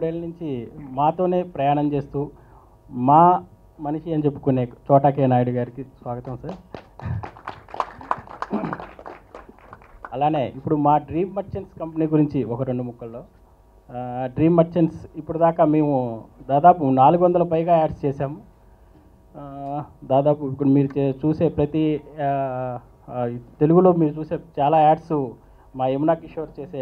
ఆరేళ్ళ నుంచి మాతోనే ప్రయాణం చేస్తూ మా మనిషి అని చెప్పుకునే చోటాకే నాయుడు గారికి స్వాగతం సార్ అలానే ఇప్పుడు మా డ్రీమ్ మర్చెంట్స్ కంపెనీ గురించి ఒక రెండు ముక్కల్లో ఆ, డ్రీమ్ మర్చెంట్స్ ఇప్పుడు దాకా మేము దాదాపు నాలుగు వందల పైగా యాడ్స్ చేశాము ఆ, దాదాపు ఇప్పుడు మీరు చే- చూసే ప్రతి ఆ, ఆ, తెలుగులో మీరు చూసే చాలా యాడ్స్ మా యమునా కిషోర్ చేసే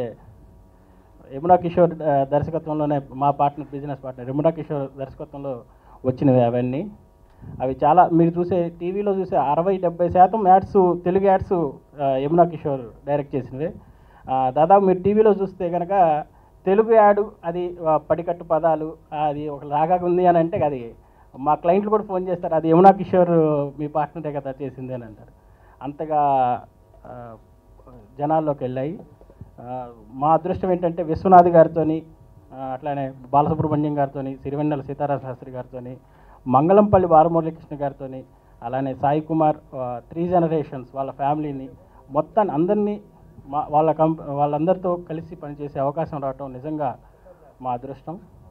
యమునా కిషోర్ ఆ, దర్శకత్వంలోనే మా partner business partner Yamuna Kishore దర్శకత్వంలో వచ్చినవి అవన్నీ అవి చాలా మీరు చూసే టీవీలో చూసే అరవై డెబ్బై శాతం యాడ్స్ తెలుగు యాడ్స్ ఆ, యమునా కిషోర్ డైరెక్ట్ చేసినవి ఆ, దాదాపు మీరు టీవీలో చూస్తే కనుక తెలుగు యాడ్ అది ఆ, పడికట్టు పదాలు అది ఒక లాగా ఉంది అని అంటే అది మా క్లయింట్లు కూడా ఫోన్ చేస్తారు అది యమునా కిషోర్ మీ పార్ట్నరే కదా చేసింది అని అంటారు అంతగా ఆ, జనాల్లోకి వెళ్ళాయి ఆ, మా అదృష్టం ఏంటంటే విశ్వనాథ్ గారితోని ఆ, అట్లానే బాలసుబ్రహ్మణ్యం గారితోని సిరివెన్నెల సీతారామ శాస్త్రి గారితోని మంగళంపల్లి బాలమురళీకృష్ణ గారితోని అలానే సాయి కుమార్ త్రీ జనరేషన్స్ వాళ్ళ ఫ్యామిలీని మొత్తాన్ని అందరినీ మా వాళ్ళ కంప్ వాళ్ళందరితో కలిసి పనిచేసే అవకాశం రావటం నిజంగా మా అదృష్టం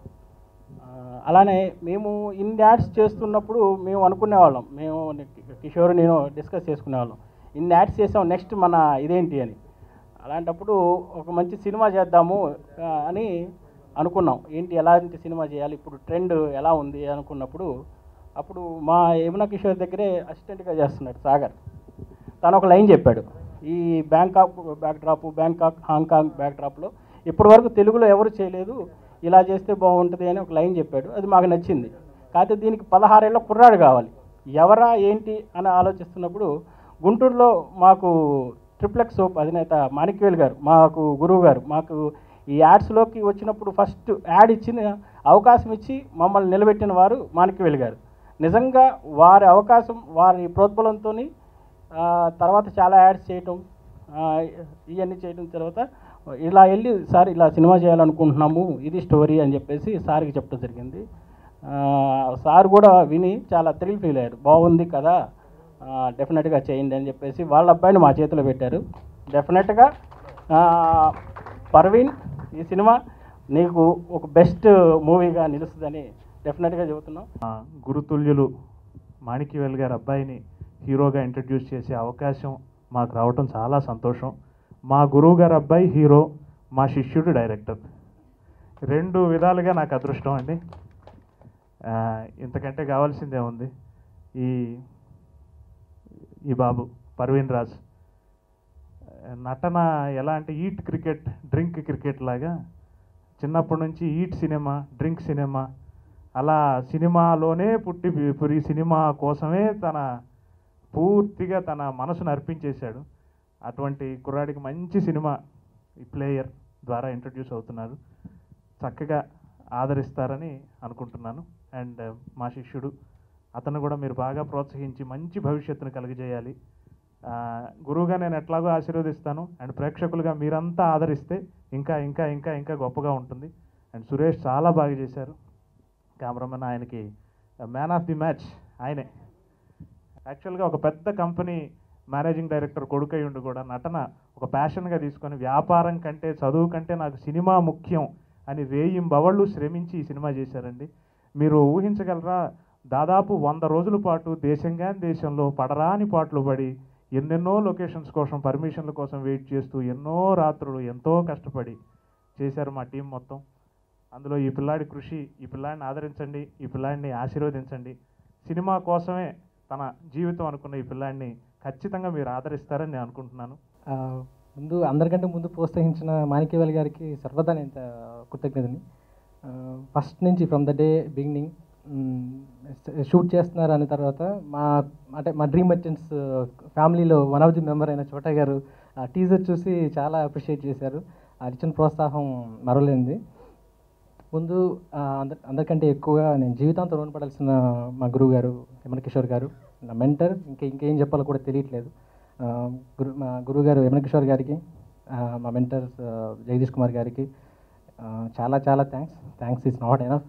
ఆ, అలానే మేము ఇన్ని యాడ్స్ చేస్తున్నప్పుడు మేము అనుకునేవాళ్ళం మేము కిషోర్ నేను డిస్కస్ చేసుకునేవాళ్ళం ఇన్ని యాడ్స్ చేసాం నెక్స్ట్ మన ఇదేంటి అని అలాంటప్పుడు ఒక మంచి సినిమా చేద్దాము ఆ, అని అనుకున్నాం ఏంటి ఎలాంటి సినిమా చేయాలి ఇప్పుడు ట్రెండ్ ఎలా ఉంది అనుకున్నప్పుడు అప్పుడు మా యమునా కిషోర్ దగ్గరే అసిస్టెంట్గా చేస్తున్నాడు సాగర్ తను ఒక లైన్ చెప్పాడు ఈ Bangkok backdrop Bangkok Hong Kong బ్యాక్ డ్రాప్లో ఇప్పటి వరకు తెలుగులో ఎవరు చేయలేదు ఇలా చేస్తే బాగుంటుంది అని ఒక లైన్ చెప్పాడు అది మాకు నచ్చింది కాకపోతే దీనికి పదహారేళ్ళ కుర్రాడు కావాలి ఎవరా ఏంటి అని ఆలోచిస్తున్నప్పుడు గుంటూరులో మాకు ట్రిప్లెక్స్ సోప్ అధినేత మాణిక్వేల్ గారు మాకు గురువు గారు మాకు ఈ యాడ్స్లోకి వచ్చినప్పుడు ఫస్ట్ యాడ్ ఇచ్చిన అవకాశం ఇచ్చి మమ్మల్ని నిలబెట్టిన వారు మాణిక్వేల్ గారు నిజంగా వారి అవకాశం వారి ప్రోద్బలంతో తర్వాత చాలా యాడ్స్ చేయటం ఆ, ఇవన్నీ చేయడం తర్వాత ఇలా వెళ్ళి సార్ ఇలా సినిమా చేయాలనుకుంటున్నాము ఇది స్టోరీ అని చెప్పేసి సార్కి చెప్పడం జరిగింది ఆ, సార్ కూడా విని చాలా థ్రిల్ ఫీల్ అయ్యారు బాగుంది కదా డెఫినెట్గా చేయండి అని చెప్పేసి వాళ్ళ అబ్బాయిని మా చేతిలో పెట్టారు డెఫినెట్గా పర్వీన్ ఈ సినిమా నీకు ఒక బెస్ట్ మూవీగా నిలుస్తుందని డెఫినెట్గా చెబుతున్నాం ఆ, గురుతుల్యులు మాణిక్యవేల్ గారి అబ్బాయిని హీరోగా ఇంట్రడ్యూస్ చేసే అవకాశం మాకు రావటం చాలా సంతోషం మా గురువు గారి అబ్బాయి హీరో మా శిష్యుడు డైరెక్టర్ రెండు విధాలుగా నాకు అదృష్టం అండి ఆ, ఇంతకంటే కావాల్సిందే ఉంది ఈ ఈ బాబు పర్వీన్ రాజ్ నటన ఎలా అంటే ఈట్ క్రికెట్ డ్రింక్ క్రికెట్ లాగా చిన్నప్పటి నుంచి ఈట్ సినిమా డ్రింక్ సినిమా అలా సినిమాలోనే పుట్టి పురి సినిమా కోసమే తన పూర్తిగా తన మనసును అర్పించేశాడు అటువంటి కుర్రాడికి మంచి సినిమా ఈ ప్లేయర్ ద్వారా ఇంట్రడ్యూస్ అవుతున్నారు చక్కగా ఆదరిస్తారని అనుకుంటున్నాను అండ్ మా శిష్యుడు అతను కూడా మీరు బాగా ప్రోత్సహించి మంచి భవిష్యత్తును కలుగజేయాలి ఆ, గురువుగా నేను ఎట్లాగో ఆశీర్వదిస్తాను అండ్ ప్రేక్షకులుగా మీరంతా ఆదరిస్తే ఇంకా ఇంకా ఇంకా ఇంకా గొప్పగా ఉంటుంది అండ్ సురేష్ చాలా బాగా చేశారు కెమెరామెన్ ఆయనకి మ్యాన్ ఆఫ్ ది మ్యాచ్ ఆయనే యాక్చువల్గా ఒక పెద్ద కంపెనీ మేనేజింగ్ డైరెక్టర్ కొడుకై ఉండి కూడా నటన ఒక ప్యాషన్గా తీసుకొని వ్యాపారం కంటే చదువు కంటే నాకు సినిమా ముఖ్యం అని వేయింబవళ్ళు శ్రమించి ఈ సినిమా చేశారండి మీరు ఊహించగలరా దాదాపు వంద రోజుల పాటు దేశంగా దేశంలో పడరాని పాటలు పడి ఎన్నెన్నో లొకేషన్స్ కోసం పర్మిషన్ల కోసం వెయిట్ చేస్తూ ఎన్నో రాత్రులు ఎంతో కష్టపడి చేశారు మా టీం మొత్తం అందులో ఈ పిల్లాడి కృషి ఈ పిల్లాడిని ఆదరించండి ఈ పిల్లాడిని ఆశీర్వదించండి సినిమా కోసమే తన జీవితం అనుకున్న ఈ పిల్లాడిని ఖచ్చితంగా మీరు ఆదరిస్తారని నేను అనుకుంటున్నాను ఆ, ముందు అందరికంటే ముందు ప్రోత్సహించిన మాణిక్యవేల్ గారికి సర్వదా నేను త- కృతజ్ఞతని ఫస్ట్ నుంచి from the day beginning shoot చేస్తున్నారు అనే తర్వాత మా అంటే మా డ్రీమ్ మర్చెంట్స్ ఫ్యామిలీలో వన్ ఆఫ్ ది మెంబర్ అయిన చోటా గారు ఆ టీజర్ చూసి చాలా అప్రిషియేట్ చేశారు ఆ ఇచ్చిన ప్రోత్సాహం మరవలేనిది ముందు ఆ, అందరి అందరికంటే ఎక్కువగా నేను జీవితాంతం రుణపడాల్సిన మా గురువు గారు యమన కిషోర్ గారు నా మెంటర్ ఇంకా ఇంకేం చెప్పాలో కూడా తెలియట్లేదు ఆ, గురు మా గురువు గారు యమన కిషోర్ గారికి ఆ, మా మెంటర్ జగదీష్ కుమార్ గారికి ఆ, చాలా చాలా thanks thanks is not enough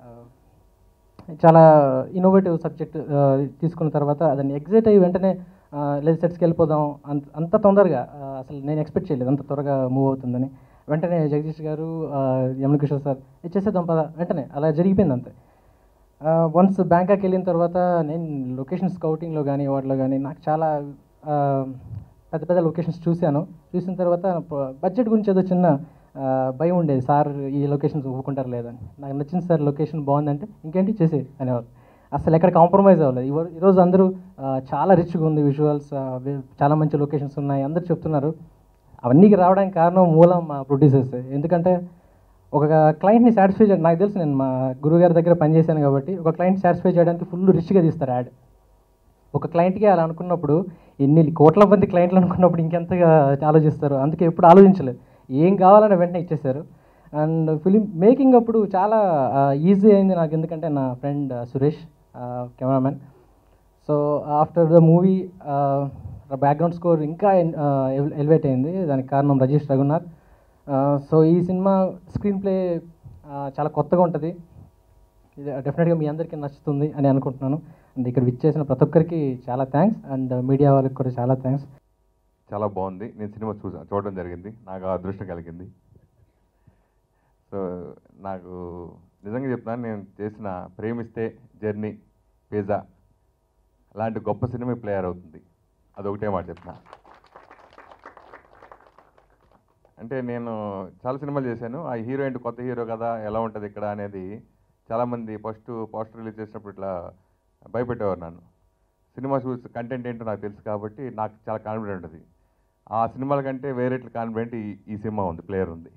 చాలా ఇన్నోవేటివ్ సబ్జెక్ట్ తీసుకున్న తర్వాత దాన్ని ఎగ్జైట్ అయ్యి వెంటనే లేదు సెట్స్కి వెళ్ళిపోదాం అంత అంత తొందరగా ఆ, అసలు నేను ఎక్స్పెక్ట్ చేయలేదు అంత త్వరగా మూవ్ అవుతుందని వెంటనే జగదీష్ గారు ఆ, యమున కిషోర్ సార్ "ఇది చేసేద్దాం పద వెంటనే అలా జరిగిపోయింది అంతే వన్స్ బ్యాంకాక్ వెళ్ళిన తర్వాత నేను లొకేషన్ స్కౌటింగ్లో కానీ వాటిలో కానీ నాకు చాలా ఆ, పెద్ద పెద్ద లొకేషన్స్ చూశాను చూసిన తర్వాత బడ్జెట్ గురించి ఏదో చిన్న ఆ, భయం ఉండేది సార్ ఈ లొకేషన్స్ ఒప్పుకుంటారు లేదని నాకు నచ్చింది సార్ లొకేషన్ బాగుందంటే ఇంకేంటి చేసే అనేవారు అసలు ఎక్కడ కాంప్రమైజ్ అవ్వలేదు ఇవ- ఈరోజు అందరూ ఆ, చాలా రిచ్గా ఉంది విజువల్స్ చాలా మంచి లొకేషన్స్ ఉన్నాయి అందరూ చెప్తున్నారు అవన్నీ రావడానికి కారణం మూలం మా ప్రొడ్యూసర్స్ ఎందుకంటే ఒక క్లయింట్ని సాటిస్ఫై చేయడం నాకు తెలుసు నేను మా గురువుగారి దగ్గర పనిచేశాను కాబట్టి ఒక క్లయింట్ సాటిస్ఫై చేయడానికి ఫుల్ రిచ్గా తీస్తారు యాడ్ ఒక క్లయింట్కి అలా అనుకున్నప్పుడు ఎన్ని కోట్ల మంది క్లయింట్లు అనుకున్నప్పుడు ఇంకెంతగా ఆలోచిస్తారు అందుకే ఎప్పుడు ఆలోచించలేదు ఏం కావాలని వెంటనే ఇచ్చేశారు అండ్ ఫిలిం మేకింగ్ అప్పుడు చాలా ఈజీ అయింది నాకు ఎందుకంటే నా friend Suresh cameraman so after the movie background score ఇంకా ఎలివేట్ అయింది దానికి కారణం రజేష్ రఘునాథ్ సో ఈ సినిమా స్క్రీన్ ప్లే చాలా కొత్తగా ఉంటుంది ఇది డెఫినెట్గా మీ అందరికీ నచ్చుతుంది అని అనుకుంటున్నాను అండ్ ఇక్కడ విచ్చేసిన ప్రతి ఒక్కరికి చాలా థ్యాంక్స్ అండ్ మీడియా వాళ్ళకి కూడా చాలా థ్యాంక్స్ చాలా బాగుంది నేను సినిమా చూసా చూడడం జరిగింది నాకు ఆ అదృష్టం కలిగింది సో నాకు నిజంగా చెప్తాను నేను చేసిన ప్రేమిస్తే జర్నీ పిజ్జా అలాంటి గొప్ప సినిమా ప్లేయర్ అవుతుంది అదొకటే మాట చెప్తున్నా అంటే నేను చాలా సినిమాలు చేశాను ఆ హీరో ఏంటి కొత్త హీరో కదా ఎలా ఉంటుంది ఇక్కడ అనేది చాలామంది ఫస్ట్ పోస్టర్ రిలీజ్ చేసినప్పుడు ఇట్లా భయపెట్టేవారు నన్ను సినిమా చూసి కంటెంట్ ఏంటో నాకు తెలుసు కాబట్టి నాకు చాలా కాన్ఫిడెంట్ ఉంటుంది ఆ సినిమాల కంటే వేరే కాన్ఫిడెంట్ ఈ ఈ సినిమా ఉంది ప్లేయర్ ఉంది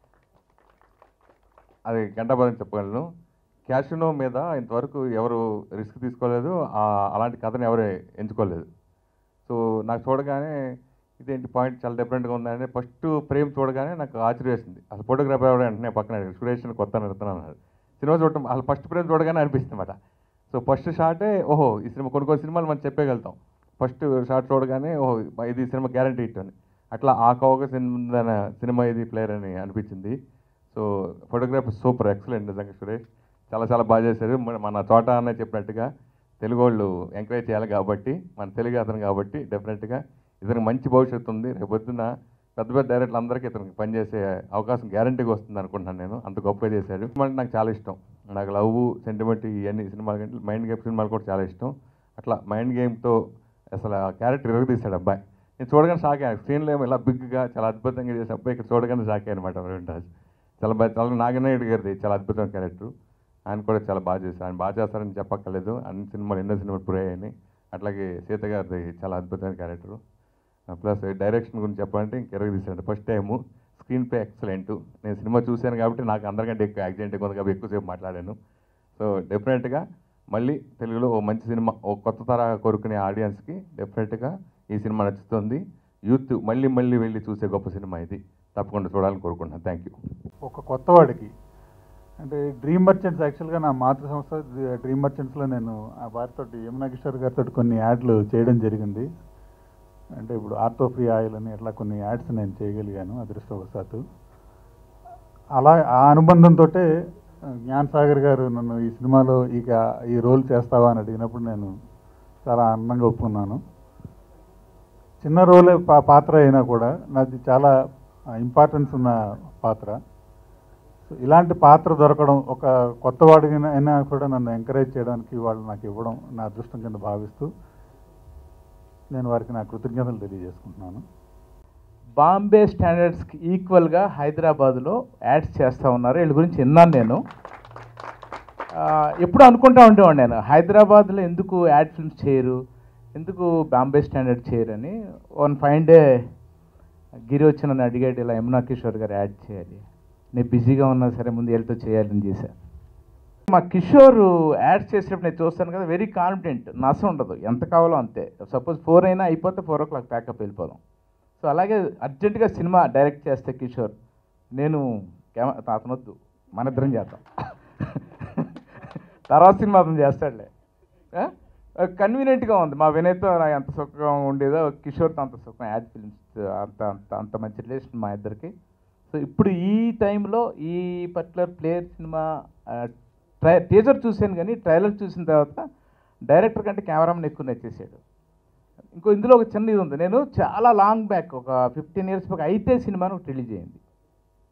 అది గంటాబదం చెప్పగలను క్యాషినో మీద ఇంతవరకు ఎవరు రిస్క్ తీసుకోలేదు ఆ- అలాంటి కథను ఎవరు ఎంచుకోలేదు సో నాకు చూడగానే ఇదేంటి పాయింట్ చాలా డిఫరెంట్గా ఉందని ఫస్ట్ ప్రేమ్ చూడగానే నాకు ఆశ్చర్యం వేసింది అసలు ఫోటోగ్రాఫర్ ఎవరు వెంటనే పక్కన అడిగాడు, సురేష్ అని కొత్త నడుతున్నాను అన్నాడు సినిమా చూడటం అసలు ఫస్ట్ ప్రేమ్ చూడగానే అనిపిస్తుంది అన్నమాట సో ఫస్ట్ షాటే ఓహో ఈ సినిమా కొన్ని కొన్ని సినిమాలు మనం చెప్పగలుగుతాం ఫస్ట్ షాట్ చూడగానే ఓహో ఇది ఈ సినిమా గ్యారంటీ హిట్ అని అట్లా ఆ కవక సినిమా సినిమా ఇది ప్లేయర్ అని అనిపించింది సో ఫోటోగ్రాఫర్ సూపర్ ఎక్సలెంట్ నిజంగా సురేష్ చాలా చాలా బాగా చేశారు మన- మన తోట అన్న చెప్పినట్టుగా తెలుగు వాళ్ళు ఎంకరేజ్ చేయాలి కాబట్టి మన తెలుగు అతను కాబట్టి డెఫినెట్గా ఇతనికి మంచి భవిష్యత్తు ఉంది రేపు పొద్దున్న పెద్ద పెద్ద డైరెక్టర్లు అందరికీ ఇతనికి పనిచేసే అవకాశం గ్యారంటీగా వస్తుంది అనుకుంటున్నాను నేను అంత గొప్పగా చేశాడు సినిమా అంటే నాకు చాలా ఇష్టం నాకు లవ్ సెంటిమెంట్ ఇవన్నీ సినిమాలు కంటే మైండ్ గేమ్ సినిమాలు కూడా చాలా ఇష్టం అట్లా మైండ్ గేమ్తో అసలు ఆ క్యారెక్టర్ ఇరగదీశాడు అబ్బాయి నేను చూడగానే షాక్ అయ్యాను స్క్రీన్లో ఏమో ఇలా బిగ్గా చాలా అద్భుతంగా చేసే అబ్బాయి ఇక్కడ చూడగానే షాక్ అయ్యాను అనమాట రవీంద్రరాజ్ చాలా బాగా చాలా నాగనాయుడు గారిది చాలా అద్భుతమైన క్యారెక్టర్ ఆయన కూడా చాలా బాగా చేశారు ఆయన బాగా చేస్తారని చెప్పక్కర్లేదు అన్ని సినిమాలు ఎన్నో సినిమాలు ప్రూవ్ అయ్యాయి అట్లాగే సీత గారిది చాలా అద్భుతమైన క్యారెక్టర్ ప్లస్ డైరెక్షన్ గురించి చెప్పాలంటే ఇంక ఎరగ తీసాడు first time screenplay excellent నేను సినిమా చూశాను కాబట్టి నాకు అందరికంటే ఎక్కువ యాక్సిడెంట్ ఉంది కాబట్టి ఎక్కువసేపు మాట్లాడాను సో డెఫినెట్గా మళ్ళీ తెలుగులో ఓ మంచి సినిమా ఓ కొత్త తరహా కోరుకునే ఆడియన్స్కి డెఫినెట్గా ఈ సినిమా నచ్చుతుంది యూత్ మళ్ళీ మళ్ళీ వెళ్ళి చూసే గొప్ప సినిమా ఇది తప్పకుండా చూడాలని కోరుకుంటున్నాను థ్యాంక్ యూ ఒక కొత్తవాడికి అంటే డ్రీమ్ మర్చెంట్స్ యాక్చువల్గా నా మాతృ సంస్థ డ్రీమ్ మర్చెంట్స్లో నేను ఆ వారితో యమునా కిషోర్ గారితో కొన్ని యాడ్లు చేయడం జరిగింది అంటే ఇప్పుడు ఆర్థో ఫ్రీ ఆయిల్ అని అట్లా కొన్ని యాడ్స్ నేను చేయగలిగాను అదృష్టవశాత్తు అలా ఆ అనుబంధంతో జ్ఞాన్ సాగర్ గారు నన్ను ఈ సినిమాలో ఇక ఈ రోల్ చేస్తావా అని అడిగినప్పుడు నేను చాలా ఆనందంగా ఒప్పుకున్నాను చిన్న రోలే పా పాత్ర అయినా కూడా నాది చాలా ఇంపార్టెన్స్ ఉన్న పాత్ర సో ఇలాంటి పాత్ర దొరకడం ఒక కొత్తవాడికి అయినా కూడా నన్ను ఎంకరేజ్ చేయడానికి వాళ్ళు నాకు ఇవ్వడం నా అదృష్టం కింద భావిస్తూ నేను వారికి నా కృతజ్ఞతలు తెలియజేసుకుంటున్నాను బాంబే స్టాండర్డ్స్కి ఈక్వల్గా హైదరాబాద్లో యాడ్స్ చేస్తూ ఉన్నారు వీళ్ళ గురించి విన్నాను నేను ఆ, ఎప్పుడు అనుకుంటా ఉండేవాడు నేను హైదరాబాద్లో ఎందుకు యాడ్ ఫిల్మ్స్ చేయరు ఎందుకు బాంబే స్టాండర్డ్ చేయరని వన్ ఫైన్ డే గిరి వచ్చి నన్ను అడిగాడు ఇలా యమునా కిషోర్ గారు యాడ్ చేయాలి నేను బిజీగా ఉన్నా సరే ముందు వెళ్తూ చేయాలని చేశాను మా కిషోర్ యాడ్స్ చేసేటప్పుడు నేను చూస్తాను కదా వెరీ కాన్ఫిడెంట్ నస ఉండదు ఎంత కావాలో అంతే సపోజ్ ఫోర్ అయినా అయిపోతే ఫోర్ ఓ క్లాక్ ప్యాకప్ వెళ్ళిపోదాం సో అలాగే అర్జెంటుగా సినిమా డైరెక్ట్ చేస్తే కిషోర్ నేను కెమె అతనొద్దు మన ఇద్దరం చేద్దాం తర్వాత సినిమా అతను చేస్తాడులే కన్వీనియంట్గా ఉంది మా వినయ్తో నాకు ఎంత సుఖంగా ఉండేదో కిషోర్తో అంత సుఖం యాడ్ ఫిల్మ్స్ అంత అంత అంత మంచి రిలేషన్ మా ఇద్దరికి సో ఇప్పుడు ఈ టైంలో ఈ పర్టికులర్ ప్లేయర్ సినిమా ట్రై టీజర్ చూశాను కానీ ట్రైలర్ చూసిన తర్వాత డైరెక్టర్ కంటే కెమెరామెన్ ఎక్కువ నచ్చేసాడు ఇంకో ఇందులో ఒక చిన్న ఇది ఉంది నేను చాలా లాంగ్ బ్యాక్ ఒక ఫిఫ్టీన్ ఇయర్స్ బ్యాక్ అయితే సినిమాను ఒకటి రిలీజ్ అయింది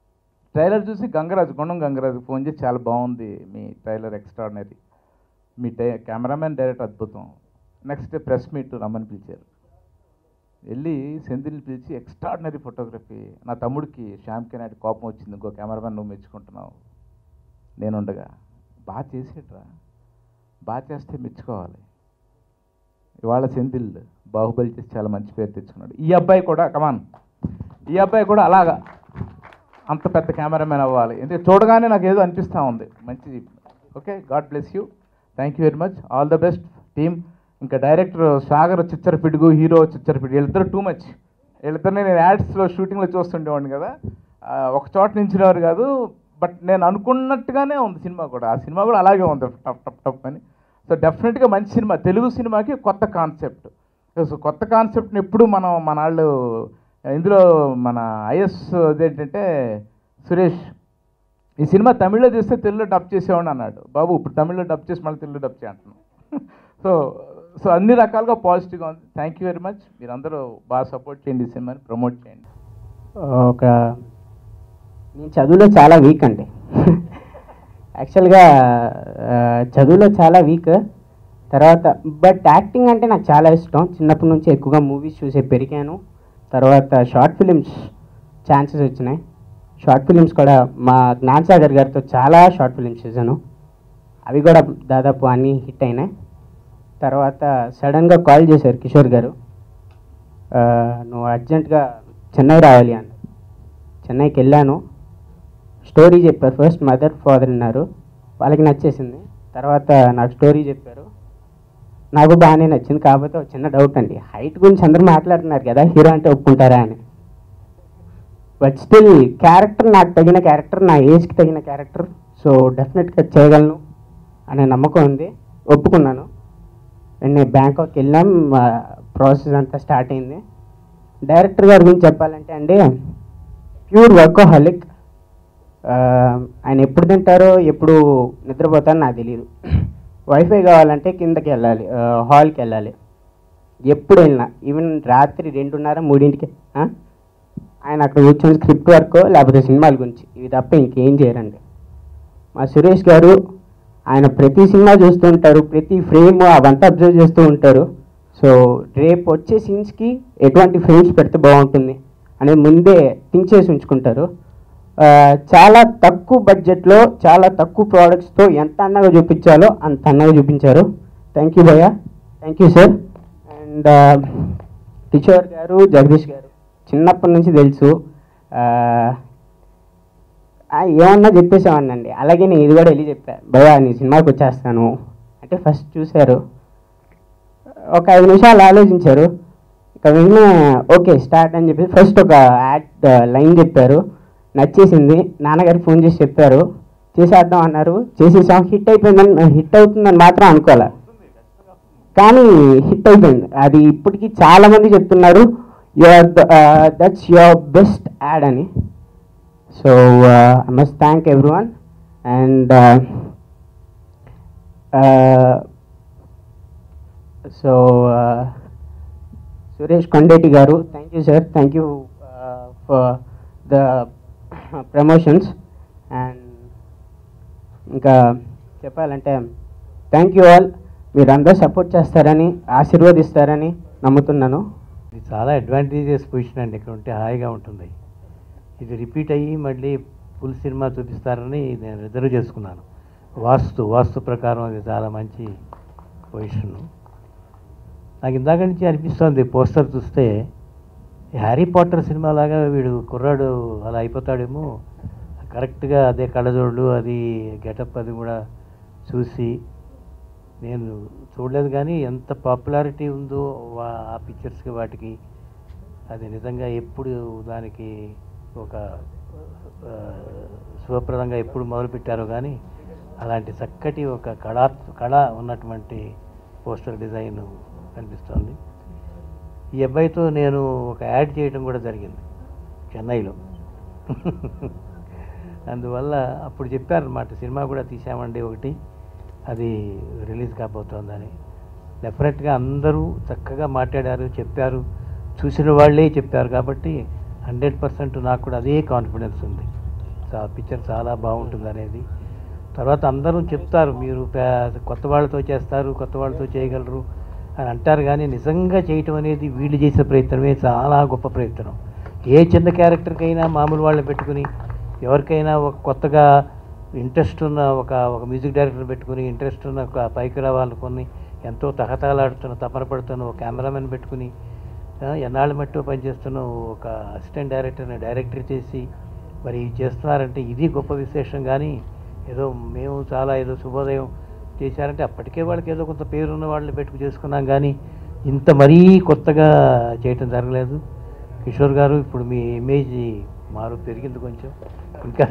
ట్రైలర్ చూసి గంగరాజు గుండం గంగరాజు ఫోన్ చేసి చాలా బాగుంది మీ ట్రైలర్ ఎక్స్ట్రాడినరీ మీ టై కెమెరామెన్ డైరెక్ట్ అద్భుతం నెక్స్ట్ డే ప్రెస్ మీట్ రమ్మని పిలిచారు వెళ్ళి సెంధిల్ని పిలిచి ఎక్స్ట్రాడినరీ ఫోటోగ్రఫీ నా తమ్ముడికి శ్యామ్ కెనాటి కోపం వచ్చింది ఇంకో కెమెరామెన్ నువ్వు మెచ్చుకుంటున్నావు నేనుండగా బాగా చేసేట్రా బాగా చేస్తే మెచ్చుకోవాలి ఇవాళ సెంధిల్ బాహుబలి చేసి చాలా మంచి పేరు తెచ్చుకున్నాడు ఈ అబ్బాయి కూడా కమాన్ ఈ అబ్బాయి కూడా అలాగా అంత పెద్ద కెమెరామెన్ అవ్వాలి ఎందుకంటే చూడగానే నాకు ఏదో అనిపిస్తూ ఉంది మంచిది okay god bless you thank you very much all the best team ఇంకా డైరెక్టర్ సాగర్ చిచ్చర పిడుగు హీరో చిచ్చర పిడుగు వీళ్ళిద్దరు టూ మచ్ వీళ్ళిద్దరిని నేను యాడ్స్లో షూటింగ్లో చూస్తుండేవాడిని కదా ఆ, ఒక చోట నించినవారు కాదు బట్ నేను అనుకున్నట్టుగానే ఉంది సినిమా కూడా ఆ సినిమా కూడా అలాగే ఉంది టప్ టప్ టప్ అని సో డెఫినెట్గా మంచి సినిమా తెలుగు సినిమాకి కొత్త కాన్సెప్ట్ సో కొత్త కాన్సెప్ట్ని ఎప్పుడు మనం మన వాళ్ళు ఇందులో మన ఐఎస్ అదేంటంటే సురేష్ ఈ సినిమా తమిళ్లో చేస్తే తెలుగులో డబ్ చేసేవాడిని అన్నాడు బాబు ఇప్పుడు తమిళ్లో డబ్ చేసి మళ్ళీ తెలుగులో డబ్ చేయంటున్నాం సో సో అన్ని రకాలుగా పాజిటివ్గా ఉంది థ్యాంక్ యూ వెరీ మచ్ మీరందరూ బాగా సపోర్ట్ చేయండి ఈ సినిమాని ప్రమోట్ చేయండి ఒక నేను చదువులో చాలా వీక్ అండి యాక్చువల్గా ఆ, చదువులో చాలా వీక్ తర్వాత బట్ యాక్టింగ్ అంటే నాకు చాలా ఇష్టం చిన్నప్పటి నుంచి ఎక్కువగా మూవీస్ చూసే పెరిగాను తర్వాత షార్ట్ ఫిలిమ్స్ ఛాన్సెస్ వచ్చినాయి షార్ట్ ఫిలిమ్స్ కూడా మా జ్ఞాన్ సాగర్ గారితో చాలా షార్ట్ ఫిలిమ్స్ చేశాను అవి కూడా దాదాపు అన్నీ హిట్ అయినాయి తర్వాత సడన్గా కాల్ చేశారు కిషోర్ గారు ఆ, నువ్వు అర్జెంటుగా చెన్నై రావాలి అని చెన్నైకి వెళ్ళాను స్టోరీ చెప్పారు ఫస్ట్ మదర్ ఫాదర్ అన్నారు వాళ్ళకి నచ్చేసింది తర్వాత నాకు స్టోరీ చెప్పారు నాకు బాగానే నచ్చింది కాకపోతే ఒక చిన్న డౌట్ అండి హైట్ గురించి అందరూ మాట్లాడుతున్నారు కదా హీరో అంటే ఒప్పుకుంటారా అని బట్ స్టిల్ క్యారెక్టర్ నాకు తగిన క్యారెక్టర్ నా ఏజ్కి తగిన క్యారెక్టర్ సో డెఫినెట్గా చేయగలను అనే నమ్మకం ఉంది ఒప్పుకున్నాను అండ్ నేను బ్యాంకాక్ వెళ్ళాం ప్రాసెస్ అంతా స్టార్ట్ అయింది డైరెక్టర్ గారి గురించి చెప్పాలంటే అండి ప్యూర్ వర్కోహాలిక్ ఆయన ఎప్పుడు తింటారో ఎప్పుడు నిద్రపోతారో నాకు తెలియదు వైఫై కావాలంటే కిందకి వెళ్ళాలి హాల్కి వెళ్ళాలి ఎప్పుడు వెళ్ళినా ఈవెన్ రాత్రి రెండున్నర మూడింటికి ఆ? ఆయన అక్కడ కూర్చొని స్క్రిప్ట్ వర్క్ లేకపోతే సినిమాల గురించి ఇవి తప్ప ఇంకేం చేయరండి మా సురేష్ గారు ఆయన ప్రతి సినిమా చూస్తూ ఉంటారు ప్రతి ఫ్రేమ్ అవంతా అబ్జర్వ్ చేస్తూ ఉంటారు సో రేపు వచ్చే సీన్స్కి ఎటువంటి ఫ్రేమ్స్ పెడితే బాగుంటుంది అనేది ముందే థింక్ చేసి ఉంచుకుంటారు ఆ, చాలా తక్కువ బడ్జెట్లో చాలా తక్కువ ప్రోడక్ట్స్తో ఎంత అందంగా చూపించాలో అంత అందంగా చూపించారు థ్యాంక్ యూ భయ్య thank you sir and Kishore గారు జగదీష్ గారు చిన్నప్పటి నుంచి తెలుసు ఆ, ఆ, ఏమన్నా చెప్పేసామనండి అలాగే నేను ఇది కూడా వెళ్ళి చెప్పా భయ్యా నీ సినిమాకి వచ్చేస్తాను అంటే ఫస్ట్ చూశారు ఒక ఐదు నిమిషాలు ఆలోచించారు ఇక వెంటనే ఓకే స్టార్ట్ అని చెప్పి ఫస్ట్ ఒక యాడ్ లైన్ చెప్పారు నచ్చేసింది నాన్నగారికి ఫోన్ చేసి చెప్పారు చేసేద్దాం అన్నారు చేసేసాం హిట్ అయిపోయిందని హిట్ అవుతుందని మాత్రం అనుకోలే కానీ హిట్ అయిపోయింది అది ఇప్పటికీ చాలా మంది చెప్తున్నారు your that's your best ad అని so I must thank everyone and so Suresh Kondeti గారు thank you sir thank you for the promotions and ఇంకా చెప్పాలంటే థ్యాంక్ యూ ఆల్ మీరందరూ సపోర్ట్ చేస్తారని ఆశీర్వదిస్తారని నమ్ముతున్నాను ఇది చాలా అడ్వాంటేజెస్ పొజిషన్ అండి ఇక్కడ ఉంటే హాయిగా ఉంటుంది ఇది రిపీట్ అయ్యి మళ్ళీ ఫుల్ సినిమా చూపిస్తారని నేను రిజర్వ్ చేసుకున్నాను వాస్తు వాస్తు ప్రకారం అది చాలా మంచి పొజిషన్ నాకు ఇందాక నుంచి అనిపిస్తుంది పోస్టర్ చూస్తే ఈ హ్యారీ పాటర్ సినిమా లాగా వీడు కుర్రాడు అలా అయిపోతాడేమో కరెక్ట్గా అదే కళ్ళజోళ్ళు అది గెటప్ అది కూడా చూసి నేను చూడలేదు కానీ ఎంత పాపులారిటీ ఉందో వా- ఆ పిక్చర్స్కి వాటికి అది నిజంగా ఎప్పుడు దానికి ఒక ఆ, శుభప్రదంగా ఎప్పుడు మొదలుపెట్టారో కానీ అలాంటి చక్కటి ఒక కళా కళ ఉన్నటువంటి పోస్టర్ డిజైన్ కనిపిస్తోంది ఈ అబ్బాయితో నేను ఒక యాడ్ చేయడం కూడా జరిగింది చెన్నైలో అందువల్ల అప్పుడు చెప్పారనమాట సినిమా కూడా తీసామండి ఒకటి అది రిలీజ్ కాబోతోందని డెఫినెట్గా అందరూ చక్కగా మాట్లాడారు చెప్పారు చూసిన వాళ్ళే చెప్పారు కాబట్టి హండ్రెడ్ పర్సెంట్ నాకు కూడా అదే కాన్ఫిడెన్స్ ఉంది పిక్చర్ చాలా బాగుంటుంది అనేది తర్వాత అందరూ చెప్తారు మీరు పే- కొత్త వాళ్ళతో చేస్తారు కొత్త వాళ్ళతో చేయగలరు అని అంటారు కానీ నిజంగా చేయటం అనేది వీళ్ళు చేసే ప్రయత్నమే చాలా గొప్ప ప్రయత్నం ఏ చిన్న క్యారెక్టర్కైనా మామూలు వాళ్ళని పెట్టుకుని ఎవరికైనా ఒక కొత్తగా ఇంట్రెస్ట్ ఉన్న ఒక ఒక మ్యూజిక్ డైరెక్టర్ పెట్టుకుని ఇంట్రెస్ట్ ఉన్న ఒక పైకి రావాలనుకుని ఎంతో తహతలాడుతున్న తపన పడుతున్న ఒక కెమెరామెన్ పెట్టుకుని ఆ, ఎన్నాళ్ళ మట్టు పనిచేస్తున్న ఒక అసిస్టెంట్ డైరెక్టర్ని డైరెక్టర్ చేసి మరి ఇది చేస్తున్నారంటే ఇది గొప్ప విశేషం కానీ ఏదో మేము చాలా ఏదో శుభోదయం చేశారంటే అప్పటికే వాళ్ళకి ఏదో కొంత పేరున్న వాళ్ళని పెట్టుకు చేసుకున్నాం కానీ ఇంత మరీ కొత్తగా చేయటం జరగలేదు కిషోర్ గారు ఇప్పుడు మీ ఇమేజ్ మారు పెరిగింది కొంచెం ఇంకా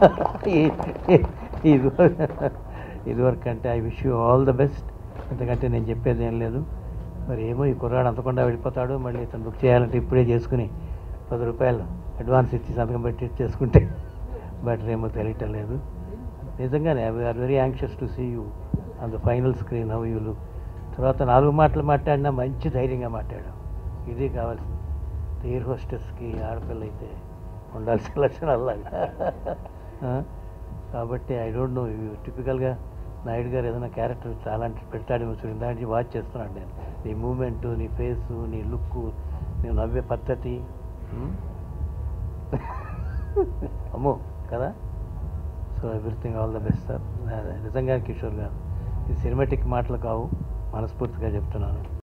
ఇది ఇదివరకు అంటే I wish you all the best ఎందుకంటే నేను చెప్పేది ఏం లేదు మరి ఏమో ఈ కుర్రాడు అంతకుండా వెళ్ళిపోతాడు మళ్ళీ ఇతను బుక్ చేయాలంటే ఇప్పుడే చేసుకుని పది రూపాయలు అడ్వాన్స్ ఇచ్చి సంతకం పెట్టి చేసుకుంటే బెటర్ ఏమో తెలియటం లేదు నిజంగానే I are very anxious to see you on the final screen how you look తర్వాత నాలుగు మాటలు మాట్లాడినా మంచి ధైర్యంగా మాట్లాడాం ఇది కావాల్సింది ఎయిర్ హోస్టెస్కి ఆడపిల్ల అయితే ఉండాల్సిన లక్షణాలు అలాగా ఆ? కాబట్టి ఐ డోంట్ నో టిపికల్గా నాయుడు గారు ఏదైనా క్యారెక్టర్ చాలా పెడతాడేమో చూడండి దాని నుంచి వాచ్ చేస్తున్నాను నేను నీ మూమెంట్ నీ ఫేసు నీ లుక్ నువ్వు నవ్వే పద్ధతి ఉం? అమ్మో కదా so everything all the best sir నిజంగా కిషోర్ గారు ఈ సినిమాటిక్ మాటలు కావు మనస్ఫూర్తిగా చెప్తున్నాను